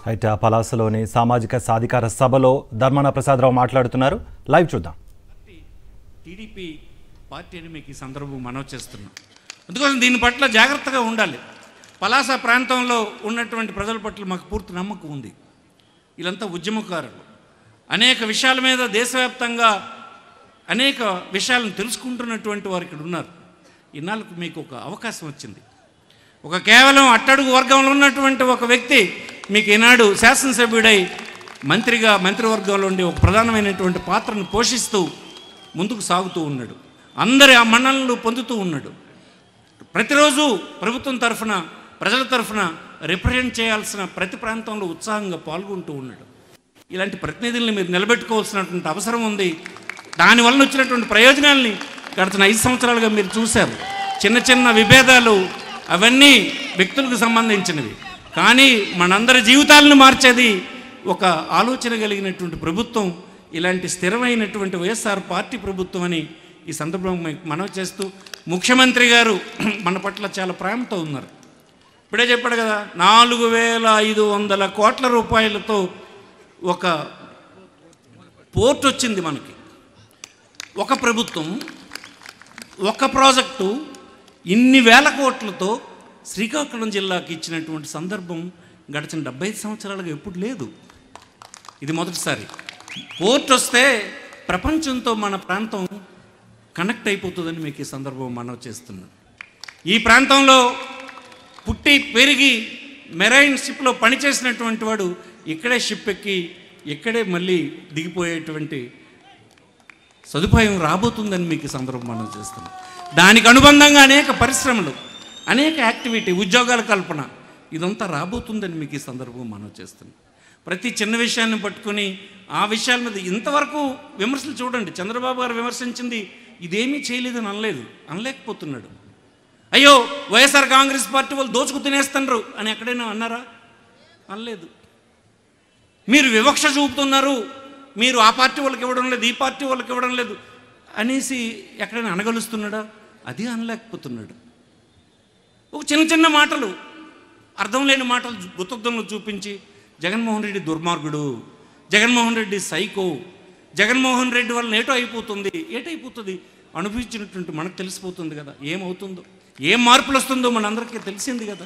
right ఆ పలాసలోని సామాజిక సాధికార సభలో ధర్మాన ప్రసాదరావు మాట్లాడుతున్నారు లైవ్ చూద్దాం టీడీపీ పార్టీ అని మీకు ఈ సందర్భం మనవి చేస్తున్నాం అందుకోసం దీని పట్ల జాగ్రత్తగా ఉండాలి పలాస ప్రాంతంలో ఉన్నటువంటి ప్రజల పట్ల మాకు పూర్తి నమ్మకం ఉంది వీళ్ళంతా ఉద్యమకారులు అనేక విషయాల మీద దేశవ్యాప్తంగా అనేక విషయాలను తెలుసుకుంటున్నటువంటి వారు ఇక్కడ ఉన్నారు ఇన్నాళ్ళకు మీకు ఒక అవకాశం వచ్చింది ఒక కేవలం అట్టడుగు వర్గంలో ఉన్నటువంటి ఒక వ్యక్తి మీకు ఈనాడు శాసనసభ్యుడై మంత్రిగా మంత్రివర్గంలో ఉండి ఒక ప్రధానమైనటువంటి పాత్రను పోషిస్తూ ముందుకు సాగుతూ ఉన్నాడు అందరి ఆ మన్ననలు పొందుతూ ఉన్నాడు ప్రతిరోజు ప్రభుత్వం తరఫున ప్రజల తరఫున రిప్రజెంట్ చేయాల్సిన ప్రతి ప్రాంతంలో ఉత్సాహంగా పాల్గొంటూ ఉన్నాడు ఇలాంటి ప్రతినిధుల్ని మీరు నిలబెట్టుకోవాల్సినటువంటి అవసరం ఉంది దానివల్ల వచ్చినటువంటి ప్రయోజనాల్ని గడిచిన ఐదు సంవత్సరాలుగా మీరు చూశారు చిన్న చిన్న విభేదాలు అవన్నీ వ్యక్తులకు సంబంధించినవి కానీ మనందరి జీవితాలను మార్చేది ఒక ఆలోచన కలిగినటువంటి ప్రభుత్వం ఇలాంటి స్థిరమైనటువంటి వైఎస్ఆర్ పార్టీ ప్రభుత్వం అని ఈ సందర్భంగా మీకు మనవి చేస్తూ ముఖ్యమంత్రి గారు మన పట్ల చాలా ప్రేమతో ఉన్నారు ఇప్పుడే చెప్పాడు కదా నాలుగు వేల ఐదు వందల కోట్ల రూపాయలతో ఒక పోర్ట్ వచ్చింది మనకి ఒక ప్రభుత్వం ఒక ప్రాజెక్టు ఇన్ని వేల కోట్లతో శ్రీకాకుళం జిల్లాకి ఇచ్చినటువంటి సందర్భం గడిచిన డెబ్బై ఐదు సంవత్సరాలుగా ఎప్పుడు లేదు ఇది మొదటిసారి పోర్ట్ వస్తే ప్రపంచంతో మన ప్రాంతం కనెక్ట్ అయిపోతుందని మీకు ఈ సందర్భం మనవి చేస్తున్నాను ఈ ప్రాంతంలో పుట్టి పెరిగి మెరైన్ షిప్లో పనిచేసినటువంటి వాడు ఇక్కడే షిప్ ఎక్కి ఇక్కడే మళ్ళీ దిగిపోయేటువంటి సదుపాయం రాబోతుందని మీకు ఈ సందర్భం మనం చేస్తున్నాం దానికి అనుబంధంగా అనేక పరిశ్రమలు అనేక యాక్టివిటీ ఉద్యోగాల కల్పన ఇదంతా రాబోతుందని మీకు ఈ సందర్భం మనం చేస్తున్నాం ప్రతి చిన్న విషయాన్ని పట్టుకొని ఆ విషయాల మీద ఇంతవరకు విమర్శలు చూడండి చంద్రబాబు గారు విమర్శించింది ఇదేమీ చేయలేదని అనలేదు అనలేకపోతున్నాడు అయ్యో వైఎస్ఆర్ కాంగ్రెస్ పార్టీ వాళ్ళు దోచుకు తినేస్తున్నారు అని ఎక్కడైనా అన్నారా అనలేదు మీరు వివక్ష చూపుతున్నారు మీరు ఆ పార్టీ వాళ్ళకి ఇవ్వడం లేదు ఈ పార్టీ వాళ్ళకి ఇవ్వడం లేదు అనేసి ఎక్కడైనా అనగలుస్తున్నాడా అది అనలేకపోతున్నాడు ఒక చిన్న చిన్న మాటలు అర్థం లేని మాటలు గుత్తద్దంలో చూపించి జగన్మోహన్ రెడ్డి దుర్మార్గుడు జగన్మోహన్ రెడ్డి సైకో జగన్మోహన్ రెడ్డి వల్ల ఏటో అయిపోతుంది ఏటైపోతుంది అనుభవించినటువంటి మనకు తెలిసిపోతుంది కదా ఏమవుతుందో ఏం మార్పులు వస్తుందో మనందరికీ తెలిసింది కదా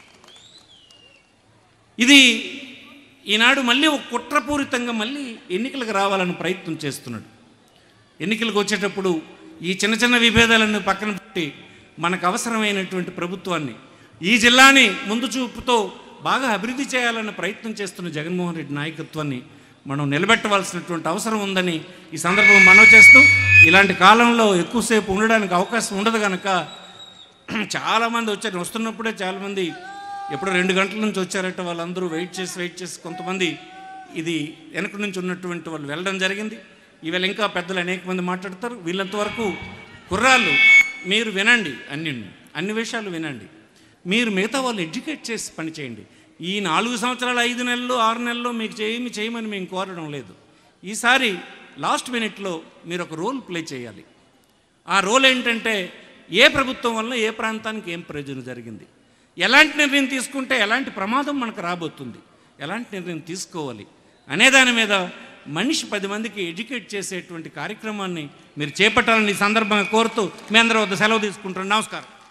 ఇది ఈనాడు మళ్ళీ ఒక కుట్రపూరితంగా మళ్ళీ ఎన్నికలకు రావాలని ప్రయత్నం చేస్తున్నాడు ఎన్నికలకు వచ్చేటప్పుడు ఈ చిన్న చిన్న విభేదాలను పక్కన పెట్టి మనకు అవసరమైనటువంటి ప్రభుత్వాన్ని ఈ జిల్లాని ముందు చూపుతో బాగా అభివృద్ధి చేయాలన్న ప్రయత్నం చేస్తున్న జగన్మోహన్ రెడ్డి నాయకత్వాన్ని మనం నిలబెట్టవలసినటువంటి అవసరం ఉందని ఈ సందర్భం మనవి చేస్తూ ఇలాంటి కాలంలో ఎక్కువసేపు ఉండడానికి అవకాశం ఉండదు కనుక చాలామంది వచ్చారు వస్తున్నప్పుడే చాలామంది ఎప్పుడో రెండు గంటల నుంచి వచ్చారట వాళ్ళందరూ వెయిట్ చేసి వెయిట్ చేసి కొంతమంది ఇది వెనక నుంచి ఉన్నటువంటి వాళ్ళు వెళ్ళడం జరిగింది ఈవేళ ఇంకా పెద్దలు అనేక మంది మాట్లాడతారు వీళ్ళంత వరకు కుర్రాళ్ళు మీరు వినండి అన్ని అన్ని విషయాలు వినండి మీరు మిగతా వాళ్ళు ఎడ్యుకేట్ చేసి పని చేయండి ఈ నాలుగు సంవత్సరాలు ఐదు నెలలు ఆరు నెలల్లో మీకు చేయమి చేయమని మేము కోరడం లేదు ఈసారి లాస్ట్ మినిట్లో మీరు ఒక రోల్ ప్లే చేయాలి ఆ రోల్ ఏంటంటే ఏ ప్రభుత్వం వల్ల ఏ ప్రాంతానికి ఏం ప్రయోజనం జరిగింది ఎలాంటి నిర్ణయం తీసుకుంటే ఎలాంటి ప్రమాదం మనకు రాబోతుంది ఎలాంటి నిర్ణయం తీసుకోవాలి అనే దాని మీద మనిషి పది మందికి ఎడ్యుకేట్ చేసేటువంటి కార్యక్రమాన్ని మీరు చేపట్టాలని ఈ సందర్భంగా కోరుతూ మీ అందరూ వద్ద సెలవు తీసుకుంటున్నాను నమస్కారం